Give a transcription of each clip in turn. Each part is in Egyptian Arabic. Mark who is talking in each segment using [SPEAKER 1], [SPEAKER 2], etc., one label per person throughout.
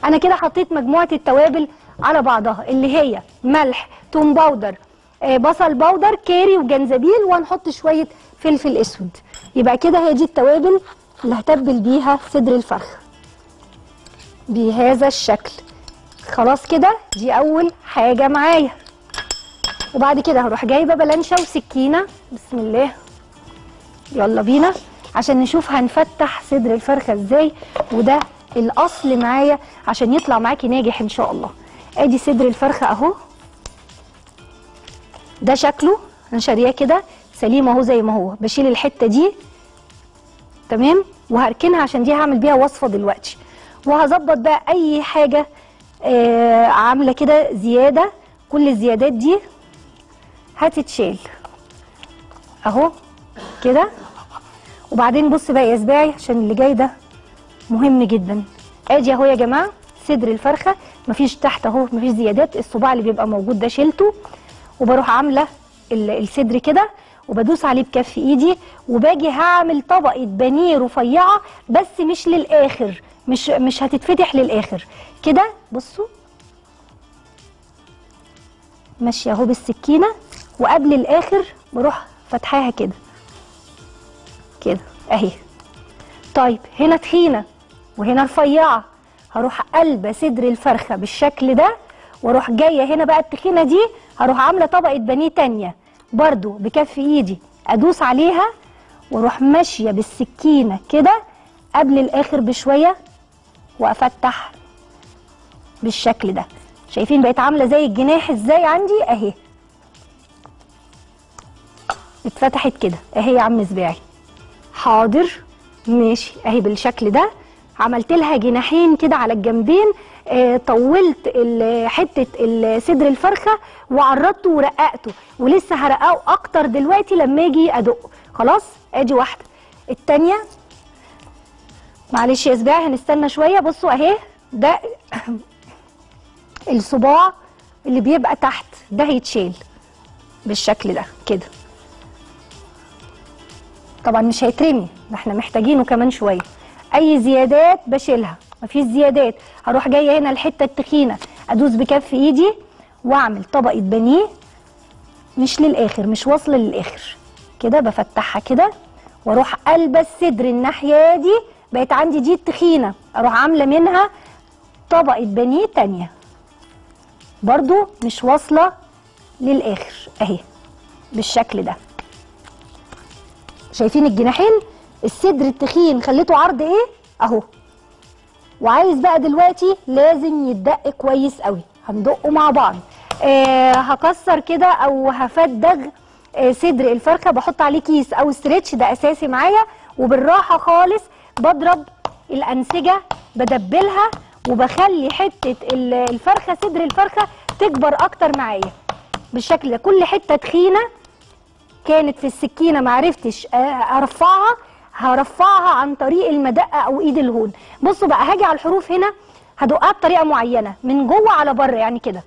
[SPEAKER 1] انا كده حطيت مجموعه التوابل على بعضها اللي هي ملح توم باودر آه، بصل باودر كاري وجنزبيل وهنحط شويه فلفل اسود يبقى كده هي دي التوابل اللي هتبل بيها صدر الفرخه بهذا الشكل خلاص كده دي اول حاجه معايا وبعد كده هروح جايبه بلانشه وسكينه بسم الله يلا بينا عشان نشوف هنفتح صدر الفرخه ازاي وده الاصل معايا عشان يطلع معاكي ناجح ان شاء الله ادي صدر الفرخه اهو ده شكله انا شارياه كده سليم اهو زي ما هو بشيل الحته دي تمام وهركنها عشان دي هعمل بيها وصفه دلوقتي وهظبط بقى اي حاجه آه عامله كده زياده كل الزيادات دي هتتشال اهو كده وبعدين بص بقى يا سباعي عشان اللي جاي ده مهم جدا ادي اهو يا جماعه صدر الفرخه مفيش تحت اهو مفيش زيادات الصباع اللي بيبقى موجود ده شيلته وبروح عامله ال- الصدر كده وبدوس عليه بكف ايدي وباجي هعمل طبقه بانيه رفيعه بس مش للاخر مش مش هتتفتح للاخر كده بصوا ماشيه اهو بالسكينه وقبل الاخر بروح فتحاها كده كده اهي طيب هنا تخينه وهنا رفيعه هروح قلبه صدر الفرخه بالشكل ده واروح جايه هنا بقى التخينه دي هروح عامله طبقه بانيه تانية برضو بكف ايدي ادوس عليها واروح ماشيه بالسكينه كده قبل الاخر بشويه وافتح بالشكل ده شايفين بقت عامله زي الجناح ازاي عندي اهي اتفتحت كده اهي يا عم سباعي حاضر ماشي اهي بالشكل ده عملت لها جناحين كده على الجنبين آه طولت ال- حته ال- صدر الفرخه وعرضته ورققته ولسه هرققه اكتر دلوقتي لما اجي ادقه خلاص ادي واحده التانيه معلش يا سباعي هنستنى شويه بصوا اهي ده الصباع اللي بيبقى تحت ده هيتشال بالشكل ده كده طبعا مش هيترمي ده احنا محتاجينه كمان شويه اي زيادات بشيلها مفيش زيادات هروح جايه هنا الحته التخينه ادوس بكف ايدي واعمل طبقه بانيه مش للاخر مش واصله للاخر كده بفتحها كده واروح قلبه الصدر الناحيه دي بقت عندي دي التخينه اروح عامله منها طبقه بانيه تانية برضو مش واصله للاخر اهي بالشكل ده شايفين الجناحين الصدر التخين خليته عرض ايه اهو وعايز بقى دلوقتي لازم يتدق كويس قوي هندقه مع بعض آه هكسر كده او هفدغ آه صدر الفرخه بحط عليه كيس او ستريتش ده اساسي معايا وبالراحه خالص بضرب الانسجه بدبلها وبخلي حته ال- الفرخه صدر الفرخه تكبر اكتر معايا بالشكل ده كل حته تخينه كانت في السكينه معرفتش آه، ارفعها هرفعها عن طريق المدقه او ايد الهون بصوا بقى هاجي على الحروف هنا هدقها بطريقه معينه من جوه على بره يعني كده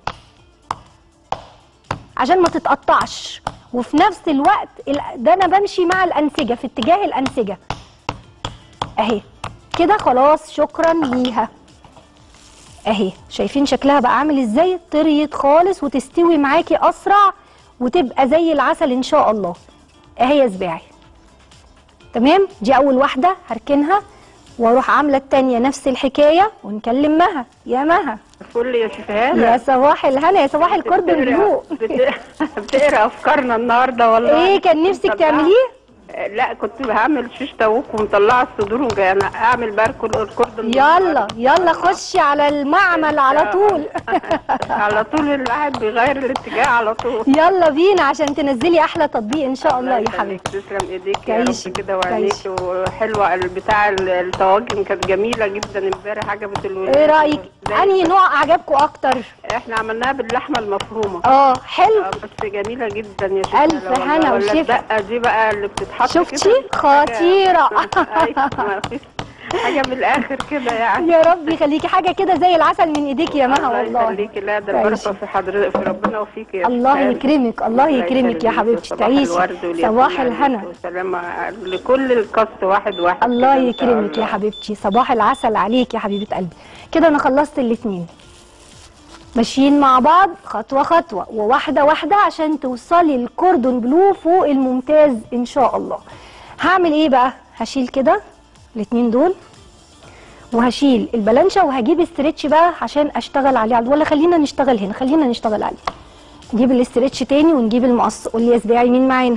[SPEAKER 1] عشان ما تتقطعش وفي نفس الوقت ال- ده انا بمشي مع الانسجه في اتجاه الانسجه اهي كده خلاص شكرا ليها اهي شايفين شكلها بقى عامل ازاي طريت خالص وتستوي معاكي اسرع وتبقى زي العسل ان شاء الله اهي يا سباعي تمام دي اول واحده هركنها واروح عامله التانية نفس الحكايه ونكلم مها يا مها
[SPEAKER 2] فل يا شفاء
[SPEAKER 1] يا صباح الهنا يا صباح القرب والهدوء
[SPEAKER 2] بتقرا افكارنا النهارده والله
[SPEAKER 1] ايه كان نفسك
[SPEAKER 2] مطلعة-
[SPEAKER 1] تعمليه
[SPEAKER 2] لا كنت بعمل شيش طاووق ومطلعه الصدور وجاي اعمل باركل الكردن
[SPEAKER 1] يلا يلا خشي على المعمل على طول
[SPEAKER 2] على طول الواحد بيغير الاتجاه على طول
[SPEAKER 1] يلا بينا عشان تنزلي احلى تطبيق ان شاء الله يا
[SPEAKER 2] يخليك،
[SPEAKER 1] حبيبتي
[SPEAKER 2] تسلم ايديك يا
[SPEAKER 1] تعيشي،
[SPEAKER 2] رب كده وعينيك
[SPEAKER 1] تعيشي.
[SPEAKER 2] وحلوه البتاع الطواجن كانت جميله جدا امبارح عجبت الولاد
[SPEAKER 1] ايه رايك
[SPEAKER 2] زي-
[SPEAKER 1] انهي نوع عجبكم اكتر
[SPEAKER 2] احنا عملناها باللحمه المفرومه
[SPEAKER 1] اه حلو
[SPEAKER 2] آه، بس جميله جدا يا شيخه
[SPEAKER 1] ألف
[SPEAKER 2] والله.
[SPEAKER 1] هنا
[SPEAKER 2] ولا
[SPEAKER 1] وشفا.
[SPEAKER 2] الدقه دي بقى اللي بتتحط
[SPEAKER 1] شفتي؟
[SPEAKER 2] كده.
[SPEAKER 1] خطيرة.
[SPEAKER 2] أيوة، ما فيش حاجه من الاخر كده يعني
[SPEAKER 1] يا رب يخليكي حاجه كده زي العسل من ايديك يا مها
[SPEAKER 2] الله
[SPEAKER 1] والله
[SPEAKER 2] يخليكي لا ده
[SPEAKER 1] تعيشي.
[SPEAKER 2] البركه في حضرتك في ربنا وفيك يا
[SPEAKER 1] الله
[SPEAKER 2] ستار.
[SPEAKER 1] يكرمك الله يكرمك يا
[SPEAKER 2] يخليك.
[SPEAKER 1] حبيبتي
[SPEAKER 2] صباح
[SPEAKER 1] تعيشي
[SPEAKER 2] الورد والياسمين
[SPEAKER 1] صباح
[SPEAKER 2] عليك
[SPEAKER 1] الهنا
[SPEAKER 2] وسلامة لكل الكاست واحد واحد
[SPEAKER 1] الله
[SPEAKER 2] كده إن شاء
[SPEAKER 1] يكرمك يا
[SPEAKER 2] الله.
[SPEAKER 1] حبيبتي صباح العسل عليك يا حبيبه قلبي كده انا خلصت الاثنين ماشيين مع بعض خطوه خطوه وواحده واحده عشان توصلي الكوردون بلو فوق الممتاز ان شاء الله هعمل ايه بقى هشيل كده الاثنين دول وهشيل البلانشا وهجيب استرتش بقى عشان اشتغل عليه على- ولا خلينا نشتغل هنا خلينا نشتغل عليه نجيب الاسترتش تاني ونجيب المقص قول لي يا سباعي مين معانا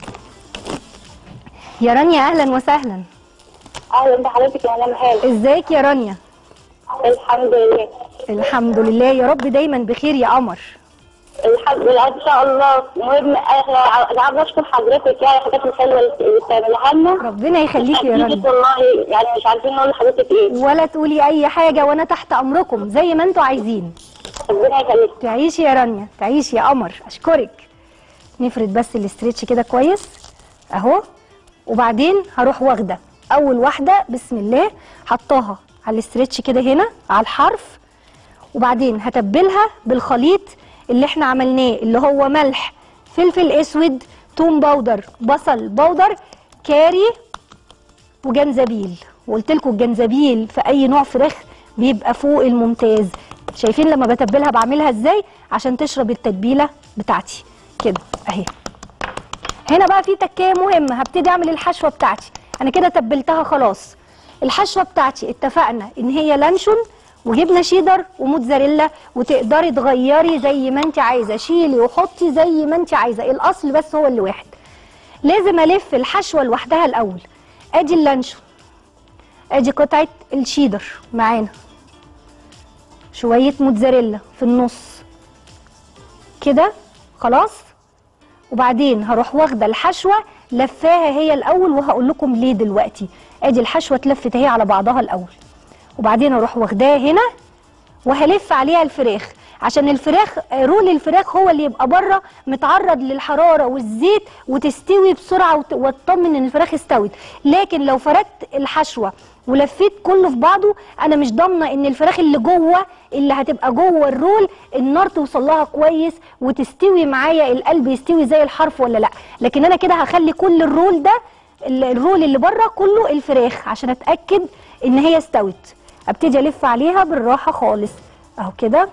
[SPEAKER 1] يا رانيا اهلا وسهلا
[SPEAKER 3] اهلا بحضرتك يا مدام هاله
[SPEAKER 1] ازيك يا رانيا
[SPEAKER 3] الحمد لله
[SPEAKER 1] الحمد لله يا رب دايما بخير يا قمر
[SPEAKER 3] الحمد لله ان شاء الله المهم احنا عاوز اشكر حضرتك يعني الحاجات الحلوه اللي بتعملها لنا
[SPEAKER 1] ربنا يخليكي يا
[SPEAKER 3] أكيد
[SPEAKER 1] رانيا
[SPEAKER 3] والله يعني مش عارفين نقول لحضرتك ايه
[SPEAKER 1] ولا تقولي اي حاجه وانا تحت امركم زي ما انتوا عايزين
[SPEAKER 3] ربنا يخليك
[SPEAKER 1] تعيشي يا رانيا تعيشي يا قمر اشكرك نفرد بس الاسترتش كده كويس اهو وبعدين هروح واخده اول واحده بسم الله حطاها على الاسترتش كده هنا على الحرف وبعدين هتبلها بالخليط اللي احنا عملناه اللي هو ملح فلفل اسود توم باودر بصل باودر كاري وجنزبيل وقلت لكم الجنزبيل في اي نوع فراخ بيبقى فوق الممتاز شايفين لما بتبلها بعملها ازاي عشان تشرب التتبيله بتاعتي كده اهي هنا بقى في تكايه مهمه هبتدي اعمل الحشوه بتاعتي انا كده تبلتها خلاص الحشوه بتاعتي اتفقنا ان هي لانشون وجبنه شيدر وموتزاريلا وتقدري تغيري زي ما انت عايزه شيلي وحطي زي ما انت عايزه الاصل بس هو اللي واحد لازم الف الحشوه لوحدها الاول ادي اللانشون ادي قطعه الشيدر معانا شويه موتزاريلا في النص كده خلاص وبعدين هروح واخده الحشوه لفاها هي الاول وهقول لكم ليه دلوقتي ادي الحشوه اتلفت اهي على بعضها الاول وبعدين اروح واخداها هنا وهلف عليها الفراخ عشان الفراخ رول الفراخ هو اللي يبقى بره متعرض للحراره والزيت وتستوي بسرعه وت- واطمن ان الفراخ استوت لكن لو فردت الحشوه ولفيت كله في بعضه انا مش ضامنه ان الفراخ اللي جوه اللي هتبقى جوه الرول النار توصل لها كويس وتستوي معايا القلب يستوي زي الحرف ولا لا لكن انا كده هخلي كل الرول ده ال- الرول اللي بره كله الفراخ عشان اتاكد ان هي استوت ابتدي الف عليها بالراحه خالص اهو كده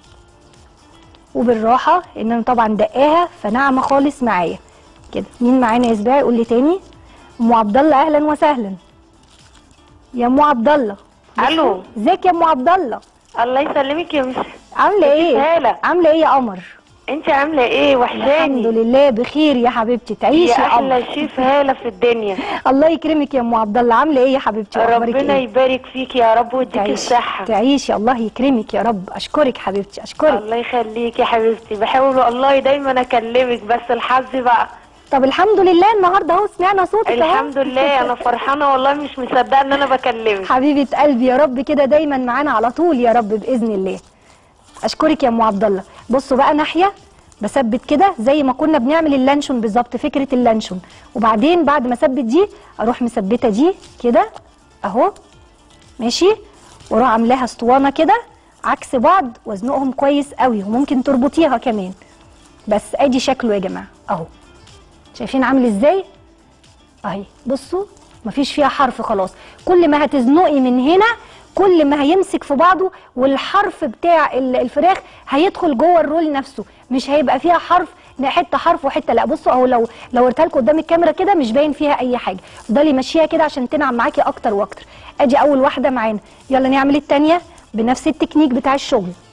[SPEAKER 1] وبالراحه ان انا طبعا دقاها فناعمه خالص معايا كده مين معانا يا سباعي قول لي تاني ام عبد الله اهلا وسهلا يا ام عبد الله
[SPEAKER 4] الو
[SPEAKER 1] ازيك يا ام عبد الله
[SPEAKER 4] الله يسلمك يا مس
[SPEAKER 1] عامله ايه
[SPEAKER 4] هالة.
[SPEAKER 1] عامله ايه يا قمر
[SPEAKER 4] انت عامله ايه
[SPEAKER 1] الحمد
[SPEAKER 4] وحشاني
[SPEAKER 1] لله بخير يا حبيبتي
[SPEAKER 4] يا
[SPEAKER 1] تعيشي يا
[SPEAKER 4] احلى
[SPEAKER 1] قمر
[SPEAKER 4] شيف هاله في الدنيا
[SPEAKER 1] الله يكرمك يا ام عبد الله عامله ايه يا حبيبتي واخبارك
[SPEAKER 4] ربنا
[SPEAKER 1] ايه
[SPEAKER 4] يبارك فيك يا رب ويديك
[SPEAKER 1] تعيشي
[SPEAKER 4] الصحه
[SPEAKER 1] تعيشي الله يكرمك يا رب اشكرك حبيبتي اشكرك
[SPEAKER 4] الله يخليك يا حبيبتي بحاول والله دايما اكلمك بس الحظ بقى
[SPEAKER 1] طب الحمد لله النهارده اهو سمعنا صوتك اهو
[SPEAKER 4] الحمد لله انا فرحانه والله مش مصدقه ان انا بكلمك
[SPEAKER 1] حبيبه قلبي يا رب كده دايما معانا على طول يا رب باذن الله اشكرك يا ام عبد الله بصوا بقى ناحيه بثبت كده زي ما كنا بنعمل اللانشون بالظبط فكره اللانشون وبعدين بعد ما اثبت دي اروح مثبته دي كده اهو ماشي واروح عاملاها اسطوانه كده عكس بعض وازنقهم كويس قوي وممكن تربطيها كمان بس ادي شكله يا جماعه اهو شايفين عامل ازاي اهي بصوا مفيش فيها حرف خلاص كل ما هتزنقي من هنا كل ما هيمسك في بعضه والحرف بتاع ال- الفراخ هيدخل جوه الرول نفسه مش هيبقى فيها حرف لا حته حرف وحته لا بصوا اهو لو لو وريتها لكم قدام الكاميرا كده مش باين فيها اي حاجه افضلي ماشيها كده عشان تنعم معاكي اكتر واكتر ادي اول واحده معانا يلا نعمل الثانيه بنفس التكنيك بتاع الشغل